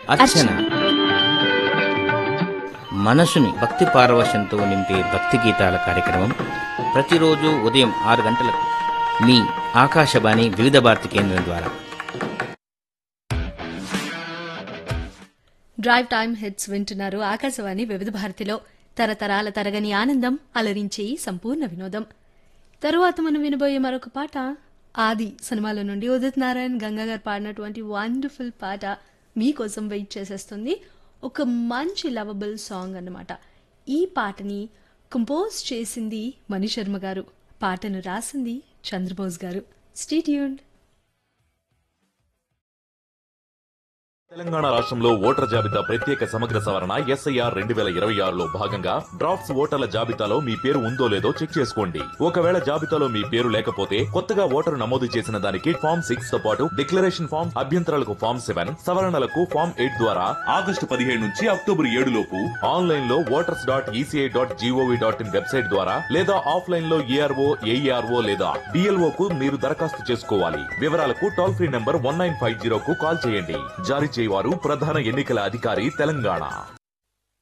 అర్చన మనసుని భక్తి పారవశంతో నింపే భక్తి గీతాల కార్యక్రమం ప్రతిరోజు ఉదయం ఆరు గంటలకు మీ ఆకాశవాణి వివిధ భారతి కేంద్రం ద్వారా డ్రైవ్ టైమ్ హిట్స్ వింటున్నారు ఆకాశవాణి వివిధ భారతిలో తరతరాల తరగని ఆనందం అలరించి సంపూర్ణ వినోదం తరువాత మనం వినబోయే మరొక పాట ఆది సినిమాలో నుండి ఉదిత్ నారాయణ్ గంగా గారు పాడినటువంటి వండర్ఫుల్ పాట మీకోసం వెయిట్ చేసేస్తుంది ఒక మంచి లవబుల్ సాంగ్ అన్నమాట ఈ పాటని కంపోజ్ చేసింది మణి శర్మ గారు పాటను రాసింది చంద్రబోస్ గారు స్టేట్యూన్ తెలంగాణ రాష్ట్రంలో ఓటర్ జాబితా ప్రత్యేక సమగ్ర సవరణ ఎస్ఐఆర్ రెండు వేల ఇరవై ఆరులో భాగంగా డ్రాఫ్ట్స్ ఓటర్ల జాబితాలో మీ పేరు ఉందో లేదో చెక్ చేసుకోండి ఒకవేళ జాబితాలో మీ పేరు లేకపోతే కొత్తగా ఓటరు నమోదు చేసిన దానికి ఫామ్ సిక్స్ తో పాటు డిక్లరేషన్ ఫామ్ అభ్యంతరాలకు ఫామ్ సెవెన్ సవరణలకు ఫామ్ ఎయిట్ ద్వారా ఆగస్టు పదిహేడు నుంచి అక్టోబర్ ఏడు లోపు ఆన్లైన్ లో voters dot ECI dot GOV dot in website ద్వారా లేదా ఆఫ్లైన్ లో ఏఆర్ఓ ఏఈఆర్ఓ లేదా డిఎల్ఓ కు మీరు దరఖాస్తు చేసుకోవాలి వివరాలకు toll free number one nine five zero కు కాల్ చేయండి జారీ చేయవారు ప్రధాన ఎన్నికల అధికారి తెలంగాణ